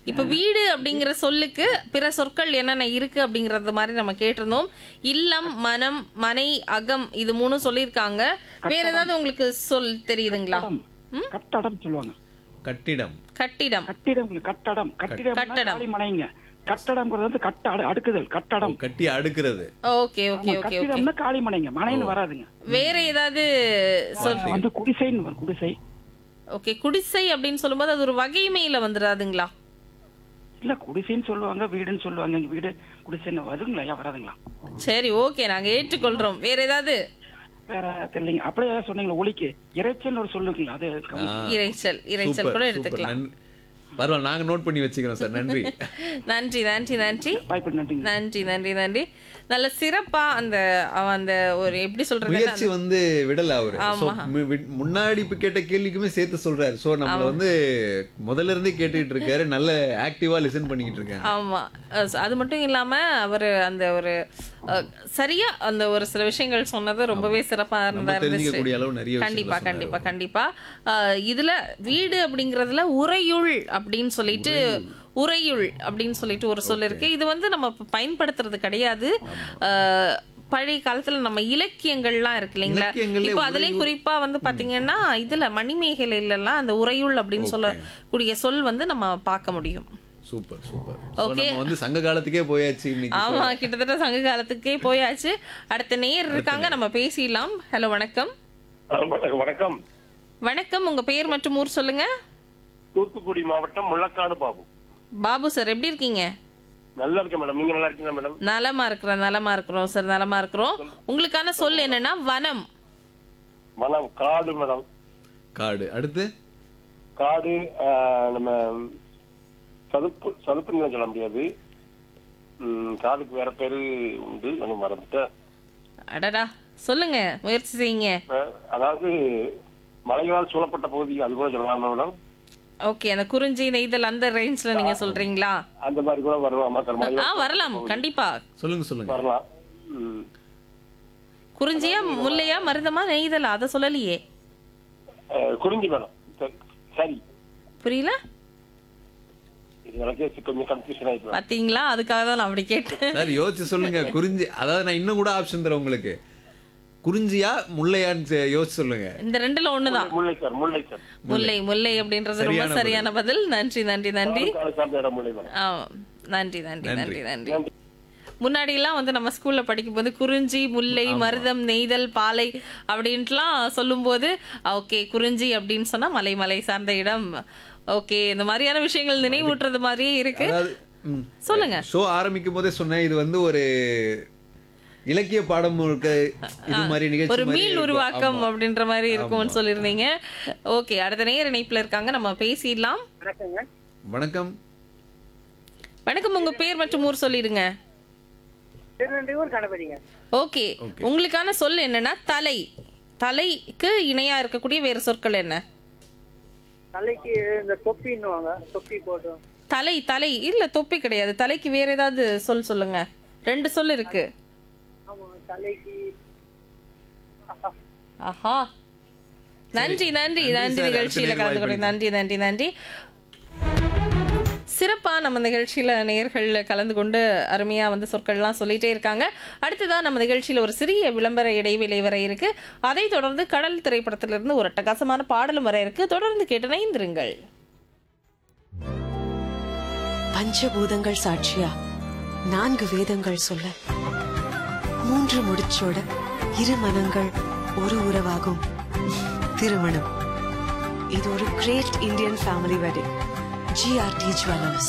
இப்ப வீடு அப்படிங்கிற சொல்லுக்கு பிற சொற்கள் என்னென்ன இருக்கு அப்படிங்கறது மாதிரி நம்ம கேட்டிருந்தோம் இல்லம் மனம் மனை அகம் இது மூணும் சொல்லியிருக்காங்க வேற ஏதாவது உங்களுக்கு சொல் தெரியுதுங்களா கட்டடம் கட்டடம் சொல்லுவாங்க கட்டிடம் கட்டிடம் கட்டிடம் இல்ல, கட்டடம் கட்டிடம் கட்டடம். காளிமனைங்க கட்டடம்ங்கிறது வந்து கட்ட அடு- அடுக்குதல் கட்டடம் கட்டி அடுக்கிறது ஓகே ஓகே ஓகே ஓகே கட்டிடம்னா காளிமனைங்க மனைன்னு வராதுங்க வேற ஏதாவது சொல் வந்து குடிசைன்னு வரும் குடிசை ஓகே குடிசை அப்படின்னு சொல்லும்போது அது ஒரு வகைமையில வந்துடாதுங்களா இல்ல குடிசைன்னு சொல்லுவாங்க வீடுன்னு சொல்லுவாங்க இங்க வீடு குடிசைன்னு வருங்களா ஐயா வராதுங்களா சரி ஓகே நாங்க ஏற்றுக்கொள்றோம் வேற ஏதாவது வேற தெரியலைங்க அப்படியே ஏதாவது சொன்னீங்களா ஒலிக்கு இறைச்சல் ஒரு சொல்லுங்களா அது ஆ, இரைச்சல் இரைச்சல் சூப்பர், கூட சூப்பர். எடுத்துக்கலாம் நன்- பரவாயில்ல நாங்க நோட் பண்ணி வச்சுக்கிறோம் சார் நன்றி நன்றி நன்றி நன்றி வாய்ப்பு நன்றிங்க நன்றி நன்றி நன்றி நல்ல சிறப்பா அந்த அவன் அந்த ஒரு எப்படி சொல்றது முயற்சி வந்து விடல அவரு So, மு- வி- முன்னாடி இப்ப கேட்ட கேள்விக்குமே சேர்த்து சொல்றாரு சோ நம்மள வந்து முதல்ல இருந்தே கேட்டுட்டு இருக்காரு நல்ல ஆக்டிவா லிசன் பண்ணிக்கிட்டு இருக்காங்க ஆமா அஹ் அது மட்டும் இல்லாம அவரு அந்த ஒரு அஹ், சரியா அந்த ஒரு சில விஷயங்கள் சொன்னது ரொம்பவே சிறப்பா இருந்தா இருந்துச்சு தெரிஞ்சுக்கக்கூடிய அளவு நிறைய விஷயங்கள் கண்டிப்பா சொன்னாரு. கண்டிப்பா கண்டிப்பா அஹ், இதுல வீடு அப்படிங்கறதுல உறையுள் அப்படின்னு சொல்லிட்டு உறையுள் அப்படின்னு சொல்லிட்டு ஒரு சொல் இருக்கு இது வந்து நம்ம இப்ப பயன்படுத்துறது கிடையாது அஹ், பழைய காலத்துல நம்ம இலக்கியங்கள்லாம் இருக்கு இல்லைங்களா இலக்கியங்களே இப்போ அதுலயும் குறிப்பா வந்து பாத்தீங்கன்னா இதுல மணிமேகலையில எல்லாம் அந்த உறையுள் அப்படின்னு சொல்லக்கூடிய சொல் வந்து நம்ம பார்க்க முடியும் சூப்பர் சூப்பர் So, நம்ம வந்து சங்க காலத்துக்கே போயாச்சு இன்னைக்கு ஆமா கிட்டத்தட்ட சங்க காலத்துக்கே போயாச்சு அடுத்த நேர் இருக்காங்க நம்ம பேசிடலாம் ஹலோ வணக்கம் வணக்கம் வணக்கம் வணக்கம் உங்க பேர் மற்றும் ஊர் சொல்லுங்க தூத்துக்குடி மாவட்டம் முள்ளக்காடு பாபு பாபு சார் எப்படி இருக்கீங்க நல்லா இருக்கேன் மேடம் நீங்க நல்லா இருக்கீங்களா மேடம் நலமா இருக்கிறோம் நலமா இருக்கிறோம் சார் நலமா இருக்கிறோம் உங்களுக்கான சொல் என்னன்னா வனம் மனம் காடு மேடம் காடு அடுத்து காடு ஆஹ், நம்ம சதுப்பு சதுப்பு நிலம் சொல்ல முடியாது ம், காடுக்கு வேற பேரு உண்டு எனக்கு மறந்துட்டேன் அடடா சொல்லுங்க முயற்சி செய்யுங்க ஆஹ், அதாவது மலைகளால் சூழப்பட்ட பகுதி அது கூட சொல்லலாம் மேடம் ஓகே அந்த குறிஞ்சி நெய்தல் அந்த ரேஞ்ச்ல நீங்க சொல்றீங்களா அந்த மாதிரி கூட வரலாமா சார் ஆ மலைகள் வரலாம் கண்டிப்பா சொல்லுங்க சொல்லுங்க வரலாம் ம். குறிஞ்சியா முல்லையா மருதமா நெய்தலா அதை சொல்லலையே ஆஹ், குறிஞ்சி மேடம் சரி, சரி புரியல இது எனக்கே கொஞ்சம் கன்ஃபியூஷன் ஆயிடுச்சு பாத்தீங்களா அதுக்காக தான் நான் அப்படி கேட்டேன் சார் யோசிச்சு சொல்லுங்க குறிஞ்சி அதாவது நான் இன்னும் கூட ஆப்ஷன் தரேன் உங்களுக்கு குறிஞ்சியா முல்லையான்னு செ- யோசிச்சு சொல்லுங்க இந்த ரெண்டுல ஒண்ணுதான் முல்லை சார் முல்லை சார் முல்லை முல்லை அப்படின்றது ரொம்ப சரியான சரியான பதில் நன்றி நன்றி நன்றி காடு சார்ந்த இடம் முல்லை மேடம் ஆ, நன்றி நன்றி நன்றி நன்றி நன்றி. முன்னாடி எல்லாம் வந்து நம்ம ஸ்கூல்ல படிக்கும்போது குறிஞ்சி முல்லை மருதம் நெய்தல் பாலை அப்படின்ட்டுலாம் சொல்லும்போது ஓகே குறிஞ்சி அப்படின்னு சொன்னா மலை மலை சார்ந்த இடம் ஓகே இந்த மாதிரியான விஷயங்கள் நினைவூட்டுறது மாதிரியே இருக்கு அதாவது ம். சொல்லுங்க ஷோ ஆரம்பிக்கும் போதே சொன்னேன் இது வந்து ஒரு இலக்கிய பாடம் முழுக்க இது மாதிரி நிகழ்ச்சி ஒரு மாதிரி மீள் இருக்கும். உருவாக்கம் ஆமா. அப்படின்ற மாதிரி இருக்கும்னு சொல்லியிருந்தீங்க ஓகே அடுத்த நேர இணைப்புல இருக்காங்க நம்ம பேசிடலாம் வணக்கம் வணக்கம் உங்க பேர் மற்றும் ஊர் சொல்லிடுங்க திருநெல்வேலூர் கணபதிங்க ஓகே உங்களுக்கான சொல் என்னன்னா தலை தலைக்கு இணையா இருக்கக்கூடிய வேற சொற்கள் என்ன தலைக்கு இந்த தொப்பின்னுவாங்க தொப்பி போட்டோம் தலை தலை இல்ல தொப்பி கிடையாது தலைக்கு வேற ஏதாவது சொல் சொல்லுங்க ரெண்டு சொல் இருக்கு ஆமா தலைக்கு ஆஹா நன்றி நன்றி நன்றி நன்றி சார். நிகழ்ச்சியில அடுத்த கலந்து நேரம் கொண்டு நன்றி நன்றி நன்றி சிறப்பா நம்ம நிகழ்ச்சியில நேயர்கள் கலந்து கொண்டு அருமையா வந்து சொற்கள்லாம் சொல்லிட்டே இருக்காங்க அடுத்ததான் நம்ம நிகழ்ச்சியில ஒரு சிறிய விளம்பர இடைவேளை வர இருக்கு அதை தொடர்ந்து கடல் திரைப்படத்திலிருந்து ஒரு அட்டகாசமான பாடலும் வர இருக்கு தொடர்ந்து கேட்டு இணைந்திருங்கள் பஞ்சபூதங்கள் சாட்சியா நான்கு வேதங்கள் சொல்ல மூன்று முடிச்சோட இரு மனங்கள் ஒரு உறவாகும் திருமணம் இது ஒரு great Indian family wedding GRT jewellers